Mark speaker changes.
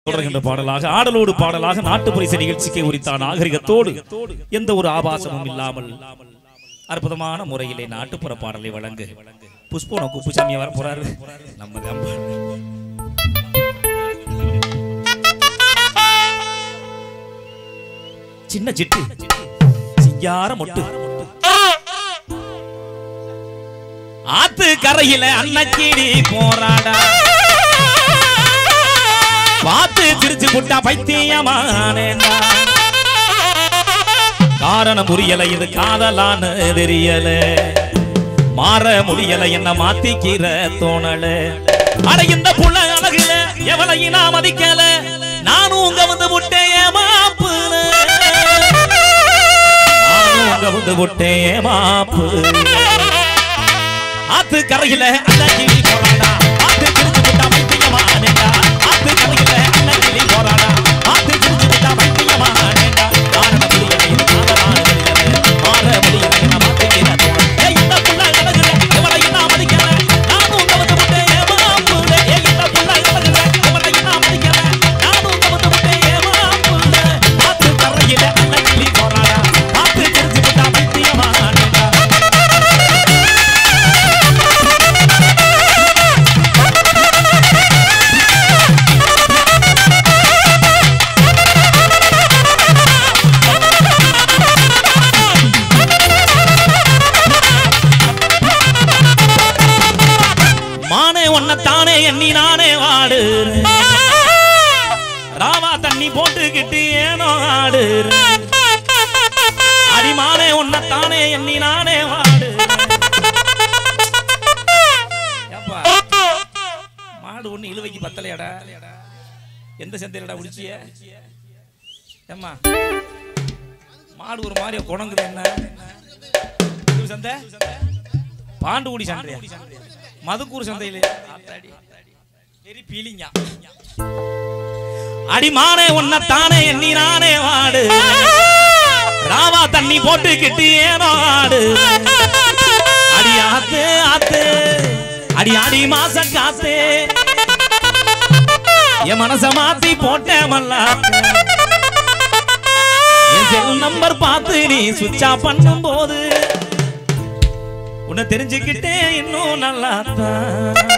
Speaker 1: தொடர்கின்ற பாடலாக ஆடலோடு பாடலாக நாட்டுப்பரிசு நிகழ்ச்சிக்கு உரித்த நாகரிகத்தோடு எந்த ஒரு ஆபாசமும் இல்லாமல் அற்புதமான முறையிலே நாட்டுப்புற பாடலை வழங்கு புஷ்போன குப்புசாமி வர போறாரு நம்ம தான் பாடணும். சின்ன சிட்டு சிங்கார மொட்டு ஆத்து கரையில அன்னக்கிடி போராடா பார்த்து சிரிச்சு புட்டா பைத்தியமானேண்டா காரணம் புரியல இது காதலான்னு தெரியல மாற முடியல என்ன மாத்திக்கிற தோணல அட இந்த புள்ள அழகுல எவளையும் நான் மதிக்கல நானும் உங்க வந்து முட்டைய மாப்புல நானும் உங்க வந்து முட்டைய மாப்பு ஆத்து கரையில அண்ணகிளி போராடா ஆத்து கிழிச்சு விட்டா வைத்தியமா ஆனேண்டா ஆத்து கரையில அண்ணகிளி போராடா ஆத்து கிழிச்சு விட்டா வைத்தியமா ஆனேண்டா காரண முடியல இது காதலான தெரியல மாற முடியல என்ன மாத்திக்கிற தோணல. ஏய், இந்த புள்ள அழகுல எவளையும் நான் மதிக்கல. நானும் உங்க வந்து விட்டேன் ஏமாப்புல. ஏய், இந்த புள்ள அழகுல எவளையும் நான் மதிக்கல. நானும் உங்க வந்து விட்டேன் ஏமாப்புல. ஆத்து கரையில அண்ணகிளி போராடா ஆத்து கிழிச்சு விட்டா வைத்தியமா ஆனேண்டா மானே தானே எண்ணி நானே வாடு ராவா தண்ணி போட்டுக்கிட்டு ஏனோ ஆடு அடிமானே தானே எண்ணி நானே வாடு ஏப்பா, மாடு ஒண்ணு இழுவைக்கு பத்தலையாடா எந்த சந்தையிலடா குடிச்சிய ஏம்மா மாடு ஒரு மாதிரி குணங்குது என்ன இது சந்தை பாண்டுகுடி சந்தையா மதுக்கூர் சந்தையில வெரி பீலிங்கா அடிமானே உன்னை தானே எண்ணி நானே வாடு ராவா தண்ணி போட்டுக்கிட்டு ஏனோ ஆடு அடி ஆத்து ஆத்து அடி அடி மாச காத்து என் மனச மாத்தி போட்டேன் மல்லாத்து என் செல் நம்பர் பார்த்து நீ சுவிட்ச் ஆஃப் பண்ணும் போது உன்னை தெரிஞ்சுக்கிட்டே இன்னும் நல்லா